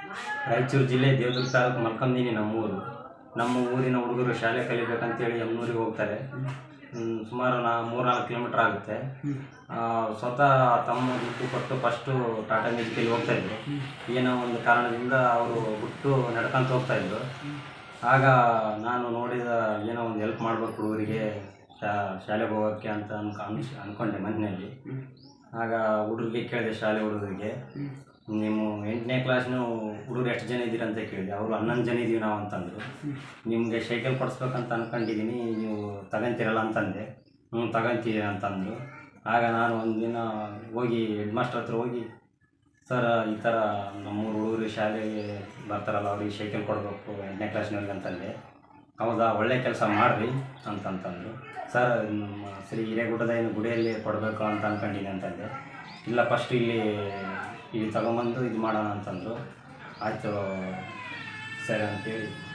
ರಾಯಚೂರು ಜಿಲ್ಲೆ ದೇವದುರ್ಗ ತಾಲೂಕು ಮಲ್ಕಂದಿನಿ ನಮ್ಮೂರು ನಮ್ಮ ಊರಿನ ಹುಡುಗರು ಶಾಲೆ ಕಲಿಬೇಕಂತೇಳಿ ಎಮ್ನೂರಿಗೆ ಹೋಗ್ತಾರೆ ಹ್ಮ್, ಸುಮಾರು ನಾ ಮೂರ್ನಾಲ್ಕು ಕಿಲೋಮೀಟ್ರ್ ಆಗುತ್ತೆ ಆ, ಸ್ವತಃ ತಮ್ಮ ದುಡ್ಡು ಕೊಟ್ಟು ಫಸ್ಟು ಟಾಟಾ ಮ್ಯೂಸಿಕಲ್ಲಿ ಹೋಗ್ತಾ ಇದ್ರು ಏನೋ ಒಂದು ಕಾರಣದಿಂದ ಅವರು ಬಿಟ್ಟು ನಡ್ಕೊಂತ ಹೋಗ್ತಾ ಇದ್ರು ಆಗ ನಾನು ನೋಡಿದ ಏನೋ ಒಂದು ಹೆಲ್ಪ್ ಮಾಡ್ಬೇಕು ಹುಡುಗರಿಗೆ ಶಾ ಶಾಲೆಗೆ ಹೋಗೋಕ್ಕೆ ಅಂತ ಅನ್ಕ ಅನ್ಸ್ ಅಂದ್ಕೊಂಡೆ ಮನೆಯಲ್ಲಿ ಆಗ ಹುಡುಗರಿಗೆ ಕೇಳಿದೆ ಶಾಲೆ ಹುಡುಗರಿಗೆ ನೀವು ಎಂಟನೇ ಕ್ಲಾಸ್ನು ಹುಡುಗರು ಎಷ್ಟು ಜನ ಇದ್ದೀರ ಅಂತ ಕೇಳಿದೆ ಅವರು ಹನ್ನೊಂದು ಜನ ಇದ್ದೀವಿ ನಾವು ಅಂತಂದರು ನಿಮಗೆ ಸೈಕಲ್ ಕೊಡಿಸ್ಬೇಕಂತ ಅಂದ್ಕೊಂಡಿದ್ದೀನಿ ನೀವು ತಗೊಂತೀರಲ್ಲ ಅಂತಂದೆ ಹ್ಞೂ ತಗೊಂತೀವಿ ಅಂತಂದರು ಆಗ ನಾನು ಒಂದಿನ ಹೋಗಿ ಹೆಡ್ ಮಾಸ್ಟರ್ ಹತ್ರ ಹೋಗಿ ಸರ್ ಈ ಥರ ನಮ್ಮೂರು ಹುಡುಗರು ಶಾಲೆಗೆ ಬರ್ತಾರಲ್ಲ ಅವ್ರಿಗೆ ಸೈಕಲ್ ಕೊಡಬೇಕು ಎಂಟನೇ ಕ್ಲಾಸ್ನವ್ರಿಗೆ ಅಂತಂದೆ ಹೌದಾ ಒಳ್ಳೆ ಕೆಲಸ ಮಾಡಿರಿ ಅಂತಂತಂದರು ಸರ್ ನಮ್ಮ ಶ್ರೀ ಹಿರೇಗುಡ್ಡದ ಏನು ಗುಡಿಯಲ್ಲಿ ಕೊಡಬೇಕು ಅಂತ ಅಂದ್ಕೊಂಡಿದ್ದೀನಿ ಅಂತಂದೆ ಇಲ್ಲ ಫಸ್ಟ್ ಇಲ್ಲಿ ಇಲ್ಲಿ ತಗೊಂಬಂದು ಇದು ಮಾಡೋಣ ಅಂತಂದರು ಆಯಿತು ಸರಿ ಅಂತೇಳಿ